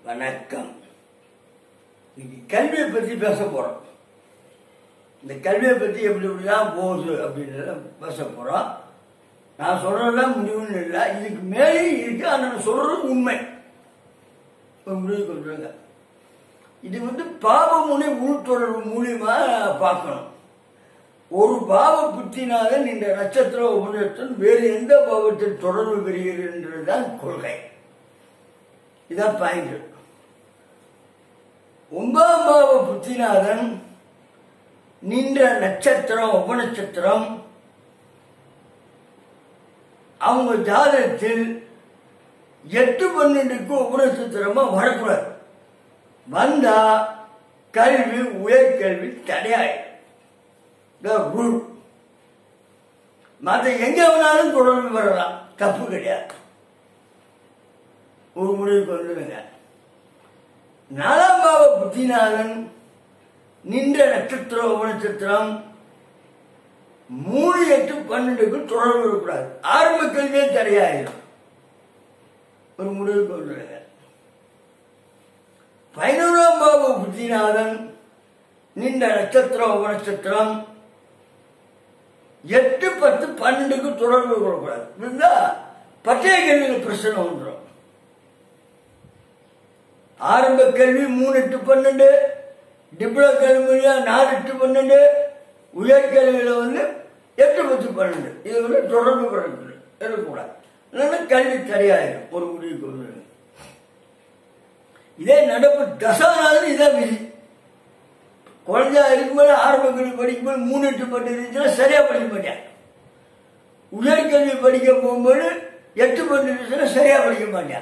வணக்கம் இன்னைக்கு கல்வியை பற்றி பேச போகிறோம் இந்த கல்வியை பற்றி எப்படி எப்படிலாம் போகுது அப்படின்றத பேச போகிறோம் நான் சொல்கிறதெல்லாம் முடிவுன்னு இல்லை இதுக்கு மேலே இருக்கு ஆனால் நான் சொல்கிறது உண்மை ஒரு முடிவு கொண்டுருங்க இது வந்து பாவமுனை உள்தொடர்பு மூலியமா பார்க்கணும் ஒரு பாவ புத்தினால இந்த நட்சத்திர உபநிஷத்துடன் வேறு எந்த பாவத்தில் தொடர்பு பெறுகிறதுதான் கொள்கை இதான் பாயிண்ட் ஒன்பதாம் பாவ புத்திநாதன் நின்ற நட்சத்திரம் உபநட்சத்திரம் அவங்க ஜாதகத்தில் எட்டு பன்னெண்டுக்கு உபநட்சத்திரமா வரக்கூடாது வந்தா கல்வி உயர்கல்வி தடையாயிடும் ரூல் மற்ற எங்க வேணாலும் தொடர்பு வரலாம் தப்பு கிடையாது ஒரு முடிவுக்கு வந்துடுங்க நாலாம் பாவ புத்திநாதன் நின்ற நட்சத்திரம் உபநட்சத்திரம் மூணு எட்டு பன்னெண்டுக்கு தொடர்பு இருக்கக்கூடாது ஆரம்ப கல்வியே தடையாயிடும் ஒரு முடிவுக்கு வந்துடுங்க பதினோராம் பாவ புத்திநாதன் நின்ற நட்சத்திரம் உபநட்சத்திரம் எட்டு பத்து பன்னெண்டுக்கு தொடர்பு கொள்ளக்கூடாது இருந்தா பட்டய கல்வியில் பிரச்சனை வந்துடும் ஆரம்ப கல்வி மூணு எட்டு பன்னெண்டு டிப்ளோ கல்வியா நாலு எட்டு பன்னெண்டு உயர்கல்வியில வந்து எட்டு பத்து பன்னெண்டு இது வந்து தொடர்பு கொள்ளக்கூடாது இருக்கக்கூடாது இல்லைன்னா கல்வி தடையாயிடும் ஒரு முடிவுக்கு வந்து இதே நடப்பு தசாநாதன் இதான் விதி குழந்தையா இருக்கும்போது ஆரம்ப கல்வி படிக்கும்போது மூணு எட்டு பட்டு இருந்துச்சுன்னா சரியா படிக்க மாட்டேன் உயர்கல்வி படிக்க போகும்போது எட்டு பட்டு இருந்துச்சுன்னா சரியா படிக்க மாட்டேன்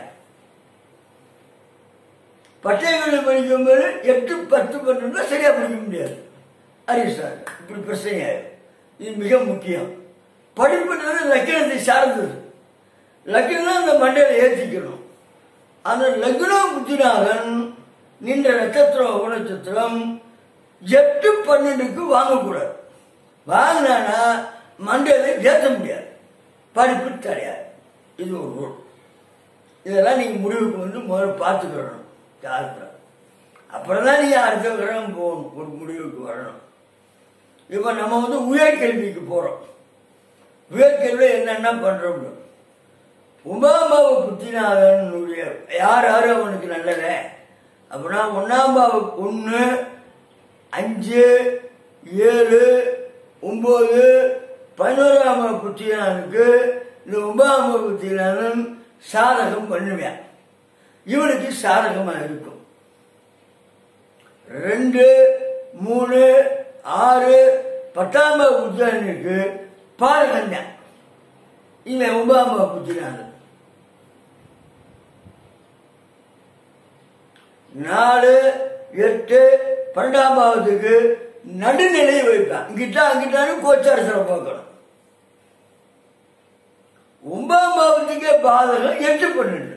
பட்டய கல்வி படிக்கும்போது எட்டு பத்து பன்னெண்டு சரியா படிக்க முடியாது அறிவு சார் இப்படி பிரச்சனை ஆயிடும் இது மிக முக்கியம் படிப்புன்றது லக்கணத்தை சார்ந்தது லக்கணம் அந்த மண்டையில ஏற்றிக்கணும் அந்த லக்னம் புத்திநாதன் நின்ற நட்சத்திரம் உபநட்சத்திரம் எட்டு பன்னெண்டுக்கு வாங்கக்கூடாது வாங்கினானா மண்டையில ஏற்ற முடியாது படிப்பு கிடையாது இது ஒரு ரூல் இதெல்லாம் நீங்க முடிவுக்கு வந்து முதல்ல பார்த்துக்கிறணும் ஜாக்கிரம் அப்புறம் தான் நீங்க அடுத்த கிரகம் போகணும் ஒரு முடிவுக்கு வரணும் இப்போ நம்ம வந்து உயர்கல்விக்கு போறோம் உயர்கல்வி என்னென்ன பண்றோம் உமாபாவ புத்திநாதனுடைய யார் யாரு அவனுக்கு நல்லது அப்படின்னா ஒன்னாம் பாவ ஒன்று அஞ்சு ஏழு ஒன்பது பதினோராம் புத்திரனுக்கு இந்த ஒன்பதாம் புத்திரனும் சாதகம் பண்ணுவேன் இவனுக்கு சாதகமா இருக்கும் ரெண்டு மூணு ஆறு பத்தாம் புத்திரனுக்கு பாதகம் தான் இவன் ஒன்பதாம் புத்திரன் நாலு எட்டு பன்னெண்டாம் பாவத்துக்கு நடுநிலை வைப்பான் இங்கிட்ட அங்கிட்டாலும் கோச்சாரத்தில் பார்க்கணும் ஒன்பதாம் பாவத்துக்கே பாதகம் எட்டு பன்னெண்டு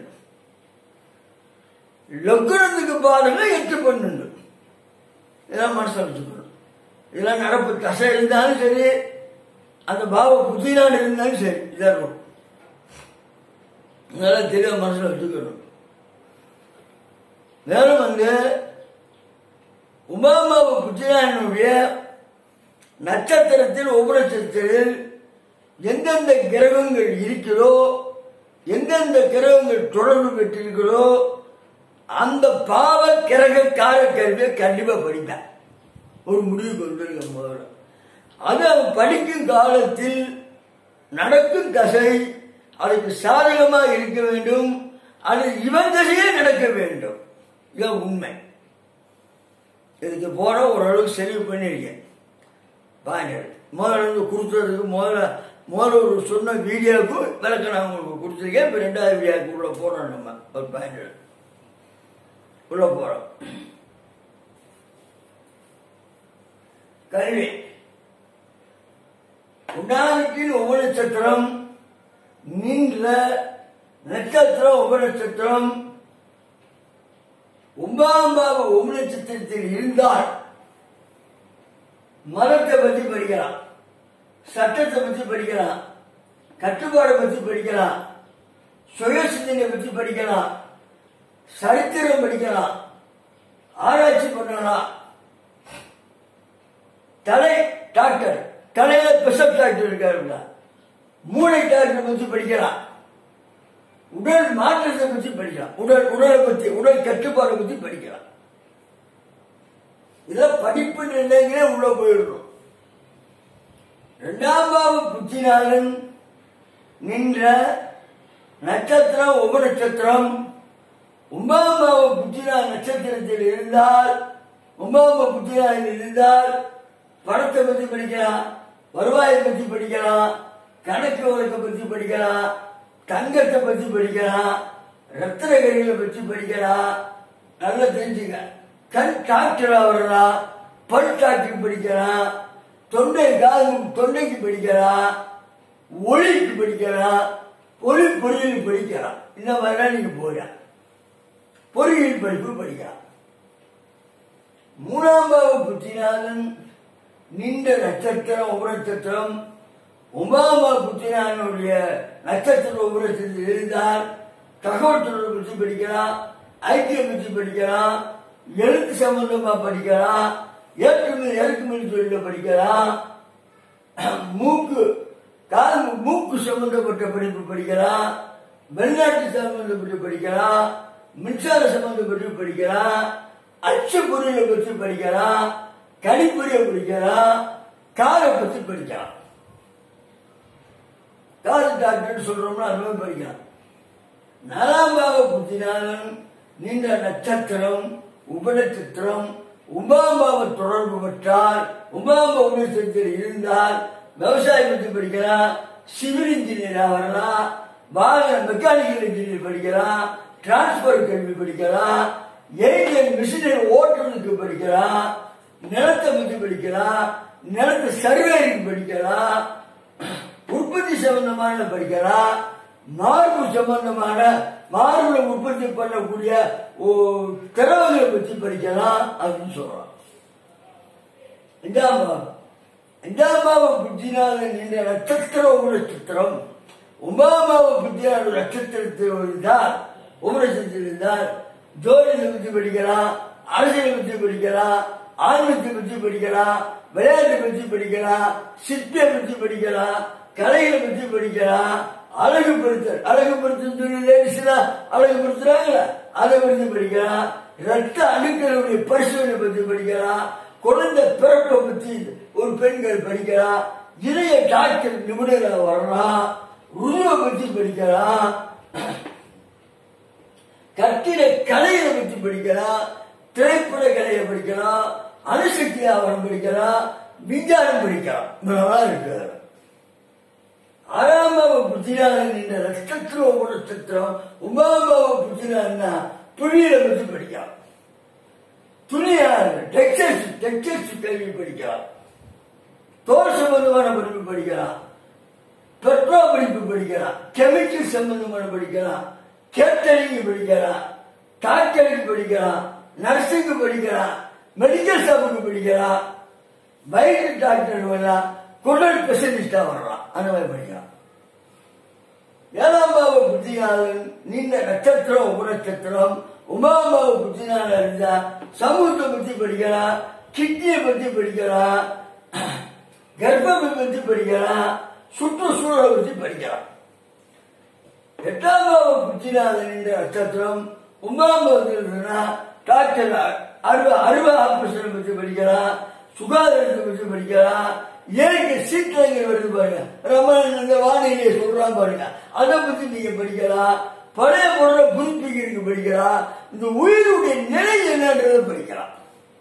லக்குனத்துக்கு பாதகம் எட்டு பன்னெண்டு இதெல்லாம் மனசில் வச்சுக்கணும் இதெல்லாம் நடப்பு தசை இருந்தாலும் சரி அந்த பாவ புத்தினாடு இருந்தாலும் சரி இதாக இருக்கும் இதெல்லாம் தெளிவ மனசில் வச்சுக்கணும் மேலும் வந்து உமாமாவு புத்திரானுடைய நட்சத்திரத்தில் உபநட்சத்திரத்தில் எந்தெந்த கிரகங்கள் இருக்கிறதோ எந்தெந்த கிரகங்கள் தொடர்பு பெற்றிருக்கிறதோ அந்த பாவ கிரக கால கல்வியை கண்டிப்பா படிப்பேன் ஒரு முடிவு கொண்டிருக்க முதல்ல அது அவன் படிக்கும் காலத்தில் நடக்கும் தசை அதுக்கு சாதகமாக இருக்க வேண்டும் அது இவன் தசையே நடக்க வேண்டும் இதுதான் உண்மை இதுக்கு போற ஓரளவுக்கு செலவு பண்ணியிருக்கேன் பாயிண்ட் முதல்ல இருந்து கொடுத்ததுக்கு முதல்ல முதல்ல ஒரு சொன்ன வீடியோவுக்கு விளக்க நான் உங்களுக்கு கொடுத்துருக்கேன் இப்போ ரெண்டாவது வீடியோவுக்கு உள்ள போறோம் நம்ம ஒரு பாயிண்ட் உள்ள போறோம் கல்வி உண்டானத்தில் உபநட்சத்திரம் நின்ற நட்சத்திரம் உபநட்சத்திரம் ஒன்பதாம் பாவ உபநட்சத்திரத்தில் இருந்தால் மதத்தை பற்றி படிக்கலாம் சட்டத்தை பற்றி படிக்கலாம் கட்டுப்பாடை பற்றி படிக்கலாம் சுய சிந்தனை பற்றி படிக்கலாம் சரித்திரம் படிக்கலாம் ஆராய்ச்சி பண்ணலாம் தலை டாக்டர் தலையில பிசப் டாக்டர் இருக்காருல்ல மூளை டாக்டர் பத்தி படிக்கலாம் உடல் மாற்றத்தை பத்தி படிக்கலாம் உடல் உடலை பத்தி உடல் கட்டுப்பாடை பத்தி படிக்கலாம் இதெல்லாம் படிப்பு நிலைங்களே உள்ள போயிடுறோம் இரண்டாம் பாவ புத்தினாலன் நின்ற நட்சத்திரம் உப நட்சத்திரம் ஒன்பதாம் பாவ புத்தினா நட்சத்திரத்தில் இருந்தால் ஒன்பதாம் பாவ புத்தினாவில் இருந்தால் பணத்தை பத்தி படிக்கலாம் வருவாயை பத்தி படிக்கலாம் கணக்கு வழக்கை பத்தி படிக்கலாம் தங்கத்தை பத்தி படிக்கலாம் ரத்தின கரிகளை பத்தி படிக்கலாம் நல்லா தெரிஞ்சுக்க கண் டாக்டர் ஆகலாம் பல் டாக்டர் படிக்கலாம் தொண்டை காது தொண்டைக்கு படிக்கலாம் ஒளிக்கு படிக்கலாம் ஒளி பொறியியல் படிக்கலாம் இந்த மாதிரிலாம் நீங்க போகலாம் பொறியியல் படிப்பு படிக்கலாம் மூணாம் பாவ புத்திநாதன் நின்ற நட்சத்திரம் உபநட்சத்திரம் ஒன்பதாம் பாவ புத்திநாதனுடைய நட்சத்திர உபநட்சத்திரம் இருந்தால் தகவல் தொடர்பு பற்றி படிக்கலாம் ஐக்கியம் பற்றி படிக்கலாம் எழுத்து சம்பந்தமா படிக்கலாம் ஏற்றுமதி இறக்குமதி தொழில படிக்கலாம் மூக்கு காது மூக்கு சம்பந்தப்பட்ட படிப்பு படிக்கலாம் வெளிநாட்டு சம்பந்தப்பட்டு படிக்கலாம் மின்சார சம்பந்தப்பட்டு படிக்கலாம் அச்சு பொருளை பற்றி படிக்கலாம் கணிப்பொறியை படிக்கலாம் காரை பற்றி படிக்கலாம் காது டாக்டர் சொல்றோம்னா அதுவே படிக்கலாம் நாலாம் பாவ புத்தினாலன் நீண்ட நட்சத்திரம் உபநட்சத்திரம் உபாபாவ தொடர்பு பெற்றால் உபாப உபநட்சத்திரம் இருந்தால் விவசாயம் பற்றி படிக்கலாம் சிவில் இன்ஜினியரா வரலாம் வாகன மெக்கானிக்கல் இன்ஜினியர் படிக்கலாம் டிரான்ஸ்பர் கல்வி படிக்கலாம் ஏடிஎம் மிஷினரி ஓட்டுறதுக்கு படிக்கலாம் நிலத்தை பற்றி படிக்கலாம் நிலத்தை சர்வேரிங் படிக்கலாம் உற்பத்தி சம்பந்தமான படிக்கலாம் மார்பு சம்பந்தமான மார்புல உற்பத்தி பண்ணக்கூடிய ஓ- திறவுகளை பற்றி படிக்கலாம் அப்படின்னு சொல்றான் அஞ்சாம் பாவம் அஞ்சாம் பாவ புத்தினால நின்ற நட்சத்திர ஒரு நட்சத்திரம் ஒன்பதாம் பாவ புத்தினால நட்சத்திரத்தில் இருந்தால் ஒரு நட்சத்திரம் இருந்தால் ஜோதிடத்தை பற்றி படிக்கலாம் அரசியலை பற்றி படிக்கலாம் ஆன்மீகத்தை பற்றி படிக்கலாம் விளையாட்டை பற்றி படிக்கலாம் சிற்பியை பற்றி படிக்கலாம் கலைகளை பற்றி படிக்கலாம் அழகுபடுத்தல் அழகுபடுத்தல் சொல்லி லேடிஸ்னா அழகுபடுத்துறாங்களா அதை பற்றி படிக்கலாம் ரத்த அணுக்களுடைய பரிசோதனை பற்றி படிக்கலாம் குழந்தை பிறப்பை பற்றி ஒரு பெண்கள் படிக்கலாம் இதய டாக்டர் நிபுணராக வரலாம் உருவ பற்றி படிக்கலாம் கட்டிட கலையை பற்றி படிக்கலாம் திரைப்பட கலையை படிக்கலாம் அணுசக்தி ஆவணம் படிக்கலாம் விஞ்ஞானம் படிக்கலாம் இதெல்லாம் இருக்கு ஆறாம் பாவ புத்திராக நின்ற நட்சத்திரம் ஒரு நட்சத்திரம் ஒன்பதாம் பாவ புத்திரான்னா துணியில பற்றி படிக்கலாம் துணியார் டெக்ஸ்டைல்ஸ் டெக்ஸ்டைல்ஸ் கல்வி படிக்கலாம் தோல் சம்பந்தமான படிப்பு படிக்கலாம் பெட்ரோ படிப்பு படிக்கலாம் கெமிக்கல் சம்பந்தமான படிக்கலாம் கேட்டரிங் படிக்கலாம் டாக்டரிங் படிக்கலாம் நர்சிங் படிக்கலாம் மெடிக்கல் ஷாப்புக்கு படிக்கலாம் வயிற்று டாக்டர் வரலாம் குடல் ஸ்பெஷலிஸ்டா வரலாம் அந்த மாதிரி படிக்கலாம் ஏழாம் பாவ புத்தினாளன் நீண்ட நட்சத்திரம் உபநட்சத்திரம் உமாம் பாவ புத்தினால இருந்தா சமூகத்தை பத்தி படிக்கலாம் கிட்னியை பத்தி படிக்கலாம் கர்ப்பத்தை பத்தி படிக்கலாம் சுற்றுச்சூழலை பத்தி படிக்கலாம் எட்டாம் பாவ புத்தினாளன் என்ற நட்சத்திரம் ஒன்பதாம் பாவத்தில் இருந்தா டாக்டர் அறுவை அறுவை ஆபரேஷனை பத்தி படிக்கலாம் சுகாதாரத்தை பத்தி படிக்கலாம் இயற்கை சீற்றங்கள் வருது பாருங்க ரமணன் இந்த வானிலையை சொல்றான் பாருங்க அதை பத்தி நீங்க படிக்கலாம் பழைய பொருளை புதுப்பிக்கிறதுக்கு படிக்கலாம் இந்த உயிருடைய நிலை என்னன்றதை படிக்கலாம்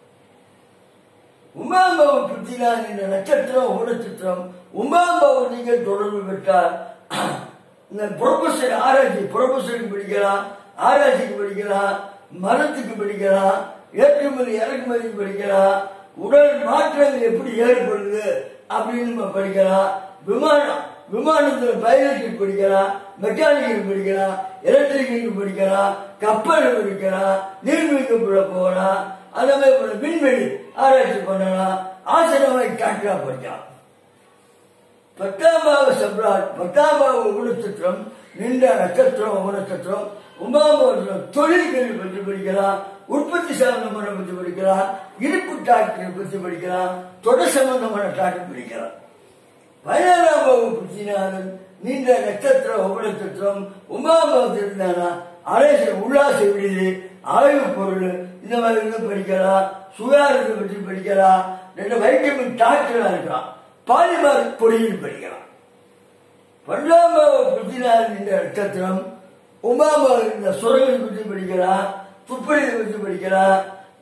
உமாம்பாவ புத்தினான் என்ற நட்சத்திரம் ஒரு நட்சத்திரம் உமாம்பாவ நீங்கள் தொடர்பு பெற்றால் இந்த ப்ரொஃபஸர் ஆராய்ச்சி ப்ரொஃபஸருக்கு படிக்கலாம் ஆராய்ச்சிக்கு படிக்கலாம் மரத்துக்கு படிக்கலாம் ஏற்றுமதி இறக்குமதிக்கு படிக்கலாம் உடல் மாற்றங்கள் எப்படி ஏற்படுது அப்படின்னு நம்ம படிக்கலாம் விமானம் விமானத்துல பைலட்டுக்கு படிக்கலாம் மெக்கானிக்கல் படிக்கலாம் எலக்ட்ரிக்கல் படிக்கலாம் கப்பல் படிக்கலாம் நீர்மீக்கப்புல போகலாம் அதே மாதிரி விண்வெளி ஆராய்ச்சி பண்ணலாம் ஆசிரமாய் டாக்டரா படிக்கலாம் பத்தாம் பாவ சப்ராட் பத்தாம் பாவ குணச்சித்திரம் நின்ற நட்சத்திரம் உப நட்சத்திரம் உமாபோதனம் தொழில் கேள்வி பற்றி படிக்கலாம் உற்பத்தி சம்பந்தமான பற்றி படிக்கலாம் இனிப்பு டாக்டரை பற்றி படிக்கலாம் தொடர் சம்பந்தமான டாக்டர் படிக்கலாம் பதினாறாம் வகுப்பு புத்திநாதன் நீண்ட நட்சத்திரம் உப நட்சத்திரம் உமாபவத்தில் இருந்தானா அலேச உல்லாச விடுதி ஆய்வு பொருள் இந்த மாதிரி இருந்து படிக்கலாம் சுகாதாரத்தை பற்றி படிக்கலாம் ரெண்டு வைட்டமின் டாக்டரா இருக்கலாம் பாலிமார் பொறியியல் படிக்கலாம் பன்னெண்டாம் புத்திநாதன் என்ற நட்சத்திரம் உமாபாவை இந்த சுரங்களை பற்றி படிக்கலாம் துப்படியை பற்றி படிக்கலாம்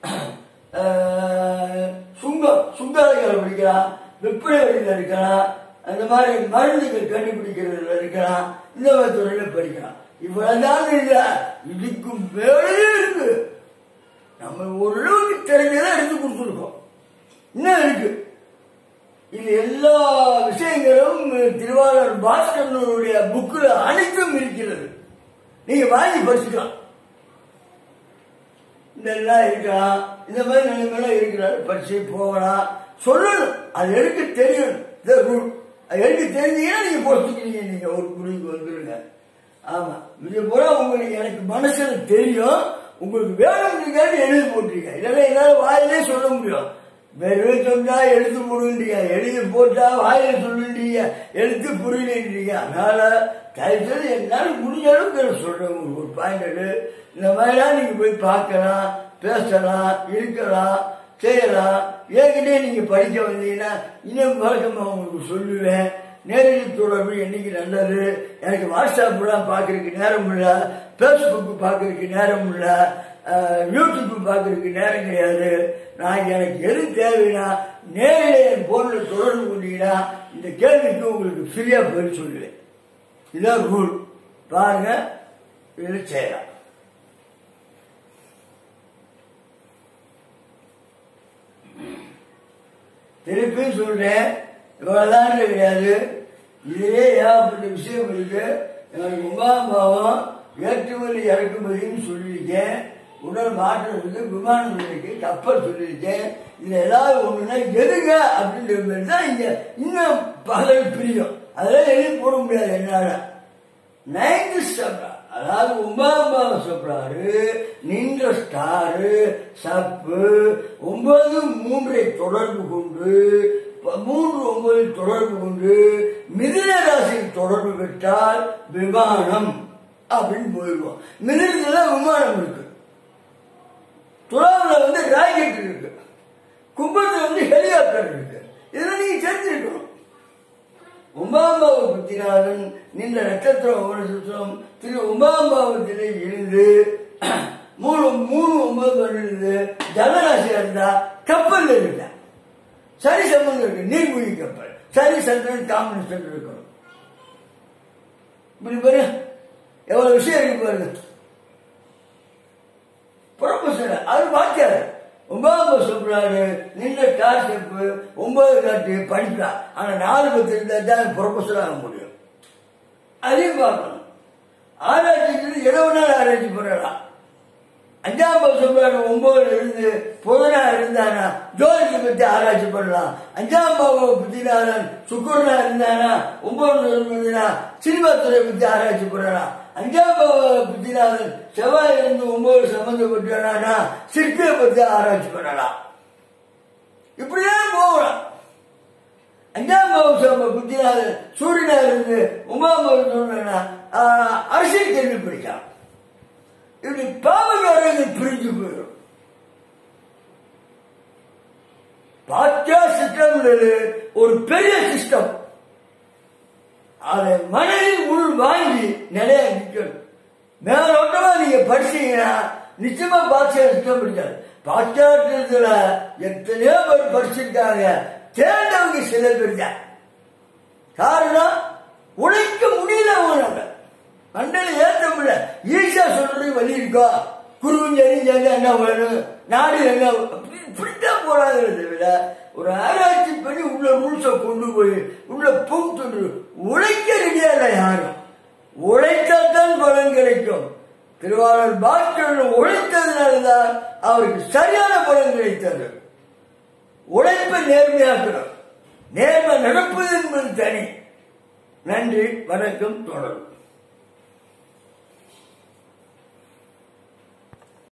ஆஹ், சுங்கம் சுங்காலைகளை படிக்கலாம் வெப்படை வழியில் இருக்கலாம் அந்த மாதிரி மருந்துகள் கண்டுபிடிக்கிறதுல இருக்கலாம் இந்த மாதிரி துறையில படிக்கலாம் இவ்வளவுதான் இல்ல இதுக்கும் மேலே இருக்கு நம்ம ஓரளவுக்கு தெரிஞ்சதை எடுத்து கொடுத்துருக்கோம் இன்னும் இருக்கு இது எல்லா விஷயங்களும் திருவாளர் பாஸ்கரனுடைய புக்கில் அனைத்தும் இருக்கிறது நீங்க வாங்கி படிச்சுக்கலாம் இதெல்லாம் இருக்கலாம் இந்த மாதிரி நிலைமையெல்லாம் இருக்கிறார் படிச்சு போகலாம் சொல்லணும் அது எடுக்க தெரியணும் இதை ரூல் அது எடுக்க தெரிஞ்சீங்கன்னா நீங்க பொறுத்துக்கிறீங்க நீங்க ஒரு முடிவுக்கு வந்துருங்க ஆமா இது பூரா உங்களுக்கு எனக்கு மனசுல தெரியும் உங்களுக்கு வேணும்ன்றீங்க எழுதி போட்டுருங்க இல்லைன்னா என்னால வாயிலே சொல்ல முடியும் வெறும் சொன்னா எழுத்து போடுன்றீங்க எழுதி போட்டா வாயில சொல்லுன்றீங்க எழுத்து புரியலன்றீங்க அதனால தயவுசெய்து என்னால முடிஞ்ச அளவுக்கு நான் சொல்றேன் உங்களுக்கு ஒரு பாயிண்ட் இந்த மாதிரிலாம் நீங்க போய் பார்க்கலாம் பேசலாம் இருக்கலாம் செய்யலாம் ஏற்கனவே நீங்க படிக்க வந்தீங்கன்னா இன்னும் வழக்கமா உங்களுக்கு சொல்லுவேன் நேரடி தொடர்பு என்னைக்கு நல்லது எனக்கு வாட்ஸ்அப்லாம் பார்க்கறதுக்கு நேரம் இல்ல ஃபேஸ்புக் பார்க்கறதுக்கு நேரம் இல்ல அஹ், யூடியூப் பார்க்கறதுக்கு நேரம் கிடையாது நான் எனக்கு எது தேவைன்னா நேரில் என் போனில் தொடர்பு கொண்டீங்கன்னா இந்த கேள்விக்கு உங்களுக்கு ஃப்ரீயா பதில் சொல்லுவேன் இதுதான் ரூல் பாருங்க இதில் செய்யலாம் திருப்பியும் சொல்றேன் இவ்வளவுதான் கிடையாது இதுவே ஏகப்பட்ட விஷயம் இருக்கு எனக்கு உமாபாவம் ஏற்றுமதி இறக்குமதின்னு சொல்லியிருக்கேன் உடல் மாற்றம் இருக்கு விமானம் இருக்கு கப்பல் சொல்லியிருக்கேன் இதுல ஏதாவது ஒண்ணுன்னா எதுங்க அப்படின்ற மாதிரி தான் இங்க இன்னும் பகல் பிரியும் அதெல்லாம் எழுதி போட முடியாது என்னால நைன்த் ஸ்டெப் அதாவது ஒன்பதாம் சொல்றாரு நின்ற ஸ்டாரு சப்பு ஒன்பது மூன்றை தொடர்பு கொண்டு ப- மூன்று ஒன்பதில் தொடர்பு கொண்டு மிதுன ராசியில் தொடர்பு பெற்றால் விமானம் அப்படின்னு போயிடுவோம் மிதுனத்துல விமானம் இருக்கு துலாவில் வந்து ராக்கெட் இருக்கு கும்பத்தில் வந்து ஹெலிகாப்டர் இருக்கு இதெல்லாம் நீங்க தெரிஞ்சிருக்கணும் உமாம்பாவு புத்திநாதன் நின்ற நட்சத்திரம் ஒவ்வொரு சுற்றம் திரு உமாம்பாவத்திலே இருந்து மூணு மூணு ஒன்பது இருந்து ஜலராசியா இருந்தா கப்பல் இருந்தா சரி சம்பந்தம் இருக்கு நீர்மூழ்கி கப்பல் சரி சந்திரன் காம்பினேஷன் இருக்கணும் இப்படி பாரு எவ்வளவு விஷயம் இருக்கு பாருங்க ப்ரொஃபஸர் அவர் வாத்தியார் ஒன்பதாம் சொல்றாரு நின்ற காசப்பு ஒன்பது காட்டு படிக்கலாம் ஆனா நாலு பத்து இருந்தா தான் ப்ரொஃபஸர் ஆக முடியும் அதையும் பார்க்கணும் ஆராய்ச்சிக்கு எவ்வளவு நாள் ஆராய்ச்சி பண்ணலாம் அஞ்சாம் பாவம் சொல்றாரு ஒன்பதுல இருந்து புதனா இருந்தானா ஜோதிக்கு பத்தி ஆராய்ச்சி பண்ணலாம் அஞ்சாம் பாவம் புத்தினாரன் சுக்குரனா இருந்தானா ஒன்பதுல இருந்தா சினிமா துறை பத்தி ஆராய்ச்சி பண்ணலாம் அஞ்சாம் பாவ புத்தினாரன் செவ்வாய் இருந்து ஒன்பது சம்பந்தப்பட்டானா சிற்பியை பத்தி ஆராய்ச்சி பண்ணலாம் இப்படிதான் போகலாம் அஞ்சாம் பாவம் புத்தினாரன் சூரியனா இருந்து ஒன்பதாம் பாவம் சொன்னா அரசியல் கேள்வி படிக்கலாம் இப்படி பாவகாரங்கள் பிரிஞ்சு போயிடும் பாத்தியா சிஸ்டம்ன்றது ஒரு பெரிய சிஸ்டம் அதை மனதில் உள் வாங்கி நிறைய நிக்கணும் மேலோட்டமா நீங்க படிச்சீங்கன்னா நிச்சயமா பாத்தியா சிஸ்டம் இருக்காது பாத்தியாட்டத்துல எத்தனையோ பேர் படிச்சிருக்காங்க தேர்ந்தவங்க சில பேர் தான் காரணம் உழைக்க முடியல அவங்களால மண்டல ஏத்த முடியல ஈஸியா சொல்றது வழி இருக்கா குருவும் எரிஞ்சாங்க என்ன வேணும் நாடு என்ன அப்படி இப்படித்தான் போறாங்கிறத விட ஒரு ஆராய்ச்சி பண்ணி உள்ள ரூல்ஸ கொண்டு போய் உள்ள புகுத்து உழைக்க ரெடியா இல்லை யாரும் உழைத்தால்தான் பலன் கிடைக்கும் திருவாளர் பாஸ்கர் உழைத்ததுனால்தான் அவருக்கு சரியான பலன் கிடைத்தது உழைப்பை நேர்மையாக்கணும் நேர்மை நடப்பது என்பது தனி நன்றி வணக்கம் தொடரும்